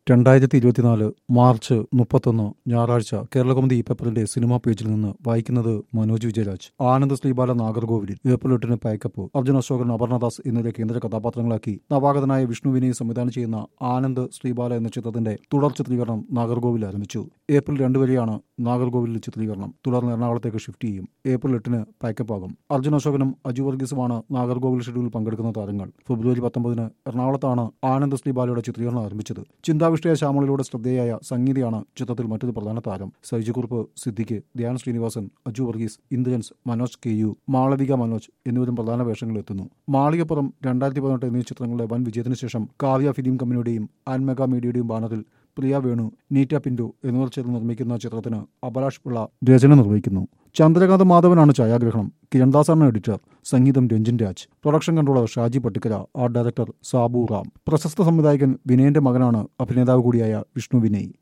രണ്ടായിരത്തി ഇരുപത്തിനാല് മാർച്ച് മുപ്പത്തൊന്ന് ഞായറാഴ്ച കേരളകൗമുദി ഈ പേപ്പറിന്റെ സിനിമാ പേജിൽ നിന്ന് വായിക്കുന്നത് മനോജ് വിജയരാജ് ആനന്ദ് ശ്രീബാല നാഗർകോവിലിൽ ഏപ്രിൽ എട്ടിന് പായ്ക്കപ്പ് അർജുൻ അശോകൻ അപർണദാസ് എന്നിവരെ കേന്ദ്ര കഥാപാത്രങ്ങളാക്കി നവാഗതനായ വിഷ്ണുവിനെ സംവിധാനം ചെയ്യുന്ന ആനന്ദ് ശ്രീബാല എന്ന ചിത്രത്തിന്റെ തുടർ ചിത്രീകരണം നാഗർകോവിൽ ആരംഭിച്ചു ഏപ്രിൽ രണ്ട് വരെയാണ് നാഗർകോവിലിൽ ചിത്രീകരണം തുടർന്ന് എറണാകുളത്തേക്ക് ഷിഫ്റ്റ് ചെയ്യും ഏപ്രിൽ എട്ടിന് പാക്കപ്പ് ആകും അർജുൻ അശോകനും അജു വർഗീസുമാണ് നാഗർകോവിൽ ഷെഡ്യൂളിൽ പങ്കെടുക്കുന്ന താരങ്ങൾ ഫെബ്രുവരി പത്തൊമ്പതിന് എറണാകുളത്താണ് ആനന്ദ് ശ്രീബാലയുടെ ചിത്രീകരണം ആരംഭിച്ചത് ചിന്താവിഷ്ടയ ശ്യാമളിലൂടെ ശ്രദ്ധേയായ സംഗീതയാണ് ചിത്രത്തിൽ മറ്റൊരു പ്രധാന താരം സൈജുകുറുപ്പ് സിദ്ദിഖ് ധ്യാൻ ശ്രീനിവാസൻ അജു വർഗീസ് ഇന്ദ്രൻസ് മനോജ് കെ യു മാളവിക മനോജ് എന്നിവരും പ്രധാന വേഷങ്ങളിൽ എത്തുന്നു മാളികപ്പുറം രണ്ടായിരത്തി പതിനെട്ട് എന്നീ ചിത്രങ്ങളുടെ വൻ വിജയത്തിന് ശേഷം കാവ്യ ഫിലിം കമ്പനിയുടെയും ആൻമെഗ മീഡിയയുടെയും ബാനറിൽ പ്രിയ വേണു നീറ്റ പിന്റു എന്നിവർ ചേർന്ന് നിർമ്മിക്കുന്ന ചിത്രത്തിന് അബലാഷ് പിള്ള രചന നിർവഹിക്കുന്നു ചന്ദ്രകാന്ത് മാധവനാണ് ഛായാഗ്രഹണം കിരൺദാസാണ് എഡിറ്റർ സംഗീതം Ranjin Raj production controller Shaji Pattikkara art director Sabu Ram പ്രശസ്ത സംവിധായകൻ വിനയന്റെ മകനാണ് അഭിനേതാവ് കൂടിയായ വിഷ്ണു വിനയ്